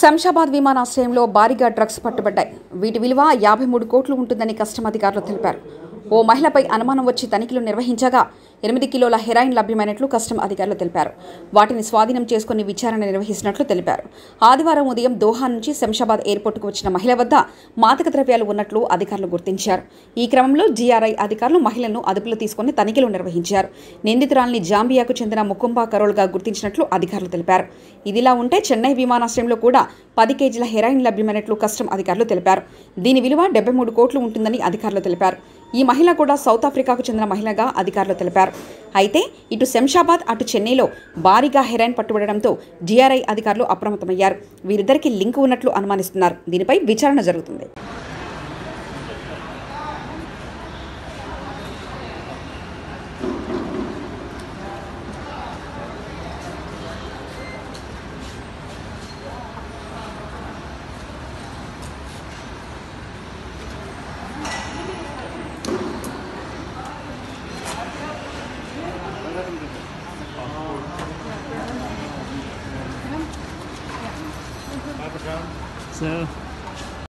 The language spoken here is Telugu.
శంషాబాద్ విమానాశ్రయంలో భారీగా డ్రగ్స్ పట్టుబడ్డాయి వీటి విలువ యాభై మూడు కోట్లు ఉంటుందని కస్టమ్ అధికారులు తెలిపారు ఓ మహిళపై అనుమానం వచ్చి తనిఖీలు నిర్వహించగా ఎనిమిది కిలోల హెరాయిన్ లభ్యమైనట్లు కస్టమ్ అధికారులు తెలిపారు వాటిని స్వాధీనం చేసుకుని విచారణ నిర్వహిస్తున్నట్లు తెలిపారు ఆదివారం ఉదయం దోహా నుంచి శంషాబాద్ ఎయిర్పోర్టుకు వచ్చిన మహిళ వద్ద మాదక ద్రవ్యాలు ఉన్నట్లు అధికారులు గుర్తించారు ఈ క్రమంలో జీఆర్ఐ అధికారులు మహిళను అదుపులో తీసుకుని తనిఖీలు నిర్వహించారు నిందితురాల్ని జాంబియాకు చెందిన ముకుంబా కరోల్గా గుర్తించినట్లు అధికారులు తెలిపారు ఇదిలా ఉంటే చెన్నై విమానాశ్రయంలో కూడా పది కేజీల హెరాయిన్ లభ్యమైనట్లు కస్టమ్ అధికారులు తెలిపారు దీని విలువ డెబ్బై మూడు కోట్లు ఉంటుందని అధికారులు తెలిపారు ఈ మహిళ కూడా సౌత్ ఆఫ్రికాకు చెందిన మహిళగా అధికారులు తెలిపారు అయితే ఇటు శంషాబాద్ అటు చెన్నైలో భారీగా హెరాయిన్ పట్టుబడడంతో జీఆర్ఐ అధికారులు అప్రమత్తమయ్యారు వీరిద్దరికి లింక్ ఉన్నట్లు అనుమానిస్తున్నారు దీనిపై విచారణ జరుగుతుంది So